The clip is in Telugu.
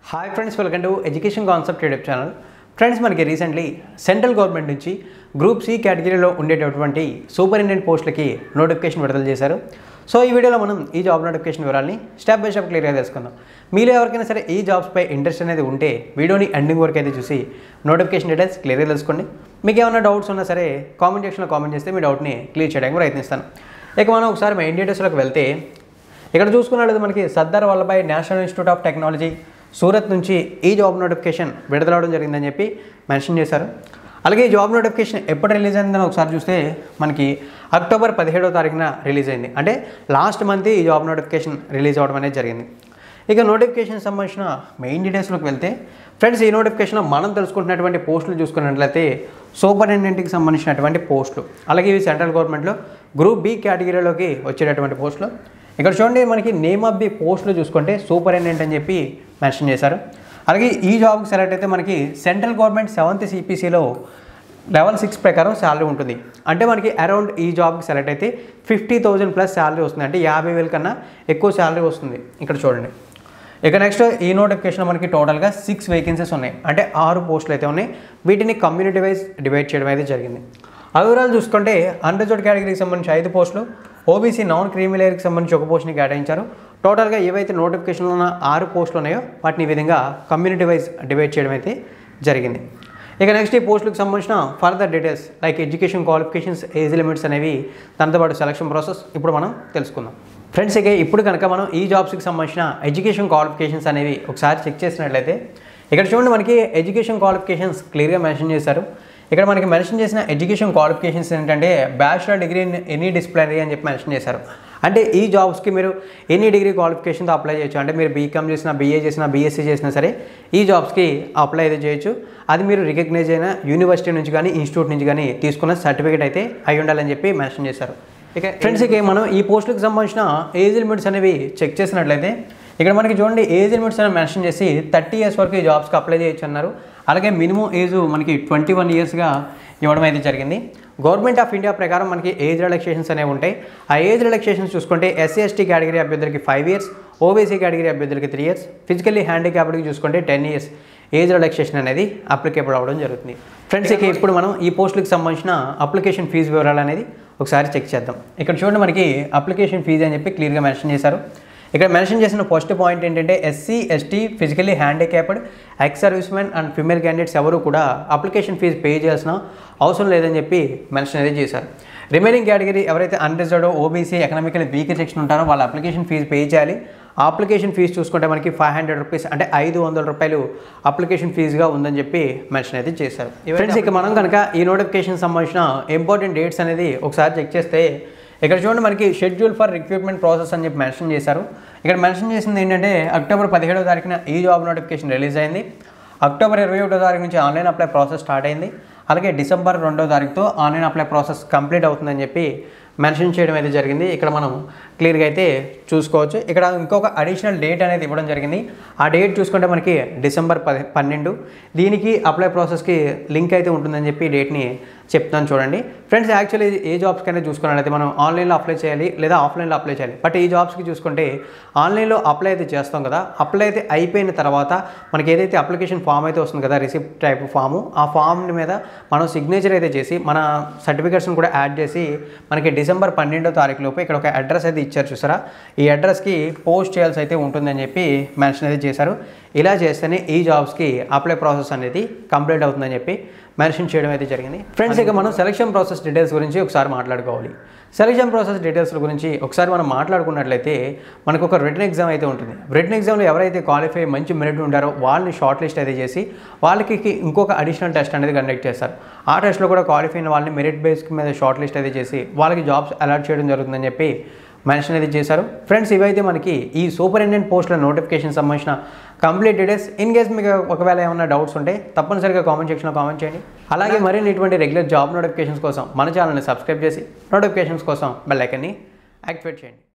hi friends welcome to education concept YouTube channel friends మనకి రీసెంట్లీ సెంట్రల్ గవర్నమెంట్ నుంచి గ్రూప్ సి కేటగిరీలో ఉండేటటువంటి సూపరింటెండెంట్ పోస్టులకి నోటిఫికేషన్ విడుదల చేశారు సో ఈ వీడియోలో మనం ఈ జాబ్ నోటిఫికేషన్ వివరాలని స్టెప్ బై స్టెప్ క్లియర్గా తెలుసుకుందాం మీలో ఎవరికైనా సరే ఈ జాబ్స్పై ఇంట్రెస్ట్ అనేది ఉంటే వీడియోని ఎండింగ్ వరకు అయితే చూసి నోటిఫికేషన్ డీటెయిల్స్ క్లియర్గా తెలుసుకోండి మీకు ఏమైనా డౌట్స్ ఉన్నా సరే కామెంట్ సెక్షన్లో కామెంట్ చేస్తే మీ డౌట్ని క్లియర్ చేయడానికి ప్రయత్నిస్తాను ఇక మనం ఒకసారి మెయిన్ డీటెయిల్స్లోకి వెళ్తే ఇక్కడ చూసుకున్నట్లయితే మనకి Sardar Vallabhbhai national institute of technology Surat నుంచి ఈ జాబ్ నోటిఫికేషన్ విడుదలవడం జరిగిందని చెప్పి మెన్షన్ చేశారు అలాగే ఈ జాబ్ నోటిఫికేషన్ ఎప్పుడు రిలీజ్ అయిందని ఒకసారి చూస్తే మనకి అక్టోబర్ పదిహేడవ తారీఖున రిలీజ్ అయింది అంటే లాస్ట్ మంత్ ఈ జాబ్ నోటిఫికేషన్ రిలీజ్ అవ్వడం అనేది జరిగింది ఇక నోటిఫికేషన్ సంబంధించిన మెయిన్ డీటెయిల్స్లోకి వెళ్తే ఫ్రెండ్స్ ఈ నోటిఫికేషన్లో మనం తెలుసుకుంటున్నటువంటి పోస్టులు చూసుకున్నట్లయితే సూపరింటెండెంట్కి సంబంధించినటువంటి పోస్టులు అలాగే ఇవి సెంట్రల్ గవర్నమెంట్లో గ్రూప్ బి కేటగిరీలోకి వచ్చేటటువంటి పోస్టులు ఇక్కడ చూడండి మనకి నేమ్ ఆఫ్ ది పోస్టులు చూసుకుంటే సూపరింటెండెంట్ అని చెప్పి మెన్షన్ చేశారు అలాగే ఈ జాబ్కి సెలెక్ట్ అయితే మనకి సెంట్రల్ గవర్నమెంట్ సెవెంత్ సిపిసిలో లెవెల్ సిక్స్ ప్రకారం శాలరీ ఉంటుంది అంటే మనకి అరౌండ్ ఈ జాబ్కి సెలెక్ట్ అయితే ఫిఫ్టీ థౌజండ్ ప్లస్ శాలరీ వస్తుంది అంటే యాభై వేల కన్నా ఎక్కువ శాలరీ వస్తుంది ఇక్కడ చూడండి ఇక నెక్స్ట్ ఈ నోటిఫికేషన్ మనకి టోటల్గా సిక్స్ వేకెన్సీస్ ఉన్నాయి అంటే ఆరు పోస్టులు అయితే ఉన్నాయి వీటిని కమ్యూనిటీ వైజ్ డివైడ్ చేయడం అయితే జరిగింది ఆ వివరాలు చూసుకుంటే అన్రిజర్వ్డ్ కేటగిరీకి సంబంధించి ఐదు పోస్టులు ఓబీసీ నాన్ క్రీమిలేయర్కి సంబంధించి ఒక పోస్ట్ని కేటాయించారు టోటల్గా ఏవైతే నోటిఫికేషన్లో ఉన్న ఆరు పోస్టులు ఉన్నాయో వాటిని ఈ విధంగా కమ్యూనిటీ వైజ్ డివైడ్ చేయడం అయితే జరిగింది ఇక నెక్స్ట్ ఈ పోస్టులకు సంబంధించిన further details like education qualifications age limits అనేవి దాంతో పాటు సెలక్షన్ ప్రాసెస్ ఇప్పుడు మనం తెలుసుకుందాం ఫ్రెండ్స్ ఇక ఇప్పుడు కనుక మనం ఈ జాబ్స్కి సంబంధించిన ఎడ్యుకేషన్ క్వాలిఫికేషన్స్ అనేవి ఒకసారి చెక్ చేసినట్లయితే ఇక్కడ చూడండి మనకి ఎడ్యుకేషన్ క్వాలిఫికేషన్స్ క్లియర్గా మెన్షన్ చేశారు ఇక్కడ మనకి మెన్షన్ చేసిన ఎడ్యుకేషన్ క్వాలిఫికేషన్స్ ఏంటంటే bachelor degree in any disciplinary అని చెప్పి మెన్షన్ చేశారు అంటే ఈ జాబ్స్కి మీరు ఎనీ డిగ్రీ క్వాలిఫికేషన్తో అప్లై చేయొచ్చు అంటే మీరు బీకామ్ చేసినా బీఏ చేసినా బీఎస్సీ చేసినా సరే ఈ జాబ్స్కి అప్లై అయితే చేయొచ్చు అది మీరు రికగ్నైజ్ అయిన యూనివర్సిటీ నుంచి కానీ ఇన్స్టిట్యూట్ నుంచి కానీ తీసుకున్న సర్టిఫికేట్ అయితే అయి ఉండాలని చెప్పి మెన్షన్ చేశారు ఇక ఫ్రెండ్స్ ఇక మనం ఈ పోస్టులకు సంబంధించిన ఏజ్ లిమిట్స్ అనేవి చెక్ చేసినట్లయితే ఇక్కడ మనకి చూడండి ఏజ్ లిమిట్స్ అనేవి మెన్షన్ చేసి థర్టీ ఇయర్స్ వరకు ఈ జాబ్స్కి అప్లై చేయొచ్చు అన్నారు అలాగే మినిమం ఏజ్ మనకి ట్వంటీ వన్ ఇయర్స్గా ఇవ్వడం అయితే జరిగింది గవర్నమెంట్ ఆఫ్ ఇండియా ప్రకారం మనకి ఏజ్ రిలాక్సేషన్స్ అనేవి ఉంటాయి ఆ ఏజ్ రిలాక్సేషన్స్ చూసుకుంటే ఎస్సీ ఎస్టీ కేటగిరీ అభ్యర్థులకి ఫైవ్ ఇయర్స్ ఓబీసీ కేటగిరీ అభ్యర్థులకి త్రీ ఇయర్స్ ఫిజికల్లీ హ్యాండిక్యాప్డ్కి చూసుకుంటే టెన్ ఇయర్స్ ఏజ్ రిలాక్సేషన్ అనేది అప్లికేబుల్ అవ్వడం జరుగుతుంది ఫ్రెండ్స్ ఇక ఇప్పుడు మనం ఈ పోస్టులకు సంబంధించిన అప్లికేషన్ ఫీజు వివరాలు అనేది ఒకసారి చెక్ చేద్దాం ఇక్కడ చూడండి మనకి అప్లికేషన్ ఫీజు అని చెప్పి క్లియర్గా మెన్షన్ చేశారు ఇక్కడ మెన్షన్ చేసిన ఫస్ట్ పాయింట్ ఏంటంటే SC ST physically handicapped ex service men and female candidates ఎవరు కూడా అప్లికేషన్ ఫీజు పే చేయాల్సిన అవసరం లేదని చెప్పి మెన్షన్ అనేది చేశారు రిమైనింగ్ కేటగిరీ ఎవరైతే unreserved OBC economical weak section ఉంటారో వాళ్ళ అప్లికేషన్ ఫీజు పే చేయాలి ఆ అప్లికేషన్ ఫీజు చూసుకుంటే మనకి ఫైవ్ హండ్రెడ్ రూపీస్ అంటే ఐదు వందల రూపాయలు అప్లికేషన్ ఫీజుగా ఉందని చెప్పి మెన్షన్ అయితే చేశారు ఫ్రెండ్స్ ఇక మనం కనుక ఈ నోటిఫికేషన్ సంబంధించిన ఇంపార్టెంట్ డేట్స్ అనేది ఒకసారి చెక్ చేస్తే ఇక్కడ చూడండి మనకి షెడ్యూల్ ఫర్ రిక్రూట్మెంట్ ప్రాసెస్ అని చెప్పి మెన్షన్ చేశారు ఇక్కడ మెన్షన్ చేసింది ఏంటంటే అక్టోబర్ పదిహేడవ తారీఖున ఈ జాబ్ నోటిఫికేషన్ రిలీజ్ అయింది అక్టోబర్ ఇరవై ఒకటో తారీఖు నుంచి ఆన్లైన్ అప్లై ప్రాసెస్ స్టార్ట్ అయింది అలాగే డిసెంబర్ రెండో తారీఖుతో ఆన్లైన్ అప్లై ప్రాసెస్ కంప్లీట్ అవుతుందని చెప్పి మెన్షన్ చేయడం అయితే జరిగింది ఇక్కడ మనం క్లియర్గా అయితే చూసుకోవచ్చు ఇక్కడ ఇంకొక అడిషనల్ డేట్ అనేది ఇవ్వడం జరిగింది ఆ డేట్ చూసుకుంటే మనకి డిసెంబర్ పది పన్నెండు దీనికి అప్లై ప్రాసెస్కి లింక్ అయితే ఉంటుందని చెప్పి డేట్ని చెప్తాను చూడండి ఫ్రెండ్స్ యాక్చువల్లీ ఏ జాబ్స్కైనా చూసుకున్నట్లయితే మనం ఆన్లైన్లో అప్లై చేయాలి లేదా ఆఫ్లైన్లో అప్లై చేయాలి బట్ ఈ జాబ్స్కి చూసుకుంటే ఆన్లైన్లో అప్లై అయితే చేస్తాం కదా అప్లై అయితే అయిపోయిన తర్వాత మనకి ఏదైతే అప్లికేషన్ ఫామ్ అయితే వస్తుంది కదా రిసిప్ట్ టైప్ ఫాము ఆ ఫామ్ మీద మనం సిగ్నేచర్ అయితే చేసి మన సర్టిఫికేట్స్ని కూడా యాడ్ చేసి మనకి డిసెంబర్ పన్నెండో తారీఖు లోపు ఇక్కడ ఒక అడ్రస్ అయితే ఇచ్చారు చూసారా ఈ అడ్రస్కి పోస్ట్ చేయాల్సి అయితే ఉంటుందని చెప్పి మెన్షన్ అయితే చేశారు ఇలా చేస్తేనే ఈ జాబ్స్కి అప్లై ప్రాసెస్ అనేది కంప్లీట్ అవుతుందని చెప్పి మెన్షన్ చేయడం అయితే జరిగింది ఫ్రెండ్స్ ఇక మనం సెలక్షన్ ప్రాసెస్ డీటెయిల్స్ గురించి ఒకసారి మాట్లాడుకోవాలి సెలక్షన్ ప్రాసెస్ డీటెయిల్స్ గురించి ఒకసారి మనం మాట్లాడుకున్నట్లయితే మనకు ఒక రిటర్న్ ఎగ్జామ్ అయితే ఉంటుంది రిటర్న్ ఎగ్జామ్లో ఎవరైతే క్వాలిఫై మంచి మెరిట్ ఉంటారో వాళ్ళని షార్ట్ లిస్ట్ అయితే చేసి వాళ్ళకి ఇంకొక అడిషనల్ టెస్ట్ అనేది కండక్ట్ చేస్తారు ఆ టెస్ట్లో కూడా క్వాలిఫై అయిన వాళ్ళని మెరిట్ బేస్ మీద షార్ట్ లిస్ట్ అయితే చేసి వాళ్ళకి జాబ్స్ అలాట్ చేయడం జరుగుతుందని చెప్పి మెన్షన్ అయితే చేశారు ఫ్రెండ్స్ ఇవైతే మనకి ఈ సూపరింటెండెంట్ పోస్టుల నోటిఫికేషన్ సంబంధించిన కంప్లీట్ డీటెయిల్స్ ఇన్ కేస్ మీకు ఒకవేళ ఏమైనా డౌట్స్ ఉంటే తప్పనిసరిగా కామెంట్ సెక్షన్లో కామెంట్ చేయండి అలాగే మరిన్ని ఇటువంటి రెగ్యులర్ జాబ్ నోటిఫికేషన్స్ కోసం మన ఛానల్ని సబ్స్క్రైబ్ చేసి నోటిఫికేషన్స్ కోసం బెల్ ఐకన్ని యాక్టివేట్ చేయండి